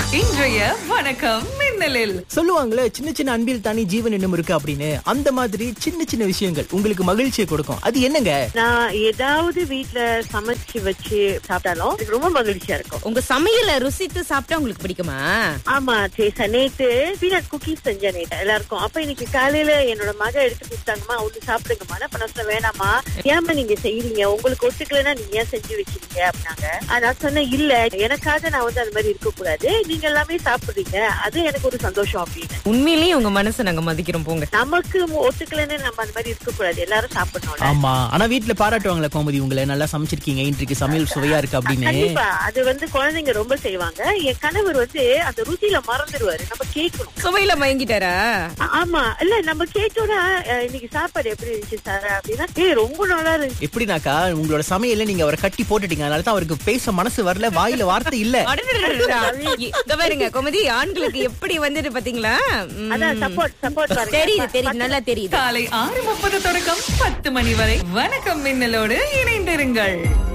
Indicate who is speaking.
Speaker 1: இன்றைய வணக்கம் மின்னலில்
Speaker 2: சொல்லுவாங்களே சின்ன சின்ன அன்பில் தானே ஜீவன் என்னும் இருக்கு அப்படின்னு அந்த மாதிரி சின்ன சின்ன விஷயங்கள் உங்களுக்கு மகிழ்ச்சியை கொடுக்கும் அது என்னங்க
Speaker 3: நான் ஏதாவது வீட்ல சமைச்சு வச்சு சாப்பிட்டாலும் எனக்கு ரொம்ப மகிழ்ச்சியா இருக்கும்
Speaker 4: உங்க சமையல ருசித்து சாப்பிட்டா உங்களுக்கு பிடிக்குமா
Speaker 3: ஆமா சரி சார் நேத்து பீனட் குக்கீஸ் செஞ்சேன் நேத்து எல்லாருக்கும் அப்ப இன்னைக்கு காலையில என்னோட மக எடுத்து கொடுத்தாங்கம்மா ஒண்ணு சாப்பிடுங்கம்மா நான் அப்ப நான் சொன்னேன் வேணாமா ஏமா நீங்க செய்யறீங்க உங்களுக்கு ஒத்துக்கலைன்னா நீங்க ஏன் செஞ்சு வச்சிருக்கீங்க அப்படின்னாங்க ஆனா நான் சொன்னேன் இல்ல எனக்காக நான் வந்து அது மாதிரி இருக்க கூடாது நீங்க எல்லாமே சாப்பிடுறீங்க அது எனக்கு ஒரு சந்தோஷம் அப்படின்னு
Speaker 4: உண்மையிலேயே உங்க மனசை நாங்க மதிக்கிறோம் போங்க
Speaker 3: நமக்கு ஒத்துக்கலைன்னு நம்ம அந்த மாதிரி இருக்க கூடாது எல்லாரும் சாப்பிடணும்ல
Speaker 2: ஆமா ஆனா வீட்ல பாராட்டுவாங்களே கோமதி உங்களை நல்லா சமைச்சிருக்கீங்க இன்றைக்கு சமையல் சுவையா இருக்கு அப்படின்னு
Speaker 3: கண்டிப்பா அது வந்து குழந்தைங்க ரொம்ப செய்வாங்க என் கணவர் வந்து அந்த ருசியில மறந்துடுவாரு நம்ம கேட்கணும்
Speaker 4: சுவையில மயங்கிட்டாரா
Speaker 3: ஆ- ஆமா இல்ல நம்ம கேட்டோம்னா அஹ், இன்னைக்கு சாப்பாடு எப்படி இருந்துச்சு சார் அப்படின்னா ஏய் ரொம்ப நல்லா இருந்துச்சு
Speaker 2: எப்படினாக்கா உங்களோட சமையல்ல நீங்க அவரை கட்டி போட்டுட்டீங்க அதனால தான் அவருக்கு பேச மனசு வரல வாயில வார்த்தை இல்ல
Speaker 4: அடடடடடா. இங்க பாருங்க கோமதி ஆண்களுக்கு எப்படி வந்துட்டு பாத்தீங்களா ம்.
Speaker 3: அதான் சப்போர்ட் சப்போர்ட் பாருங்க
Speaker 4: தெரியுது தெரியுது நல்லா தெரியுது
Speaker 1: காலை ஆறு முப்பது தொடக்கம் பத்து மணி வரை வணக்கம் மின்னலோடு இணைந்திருங்கள்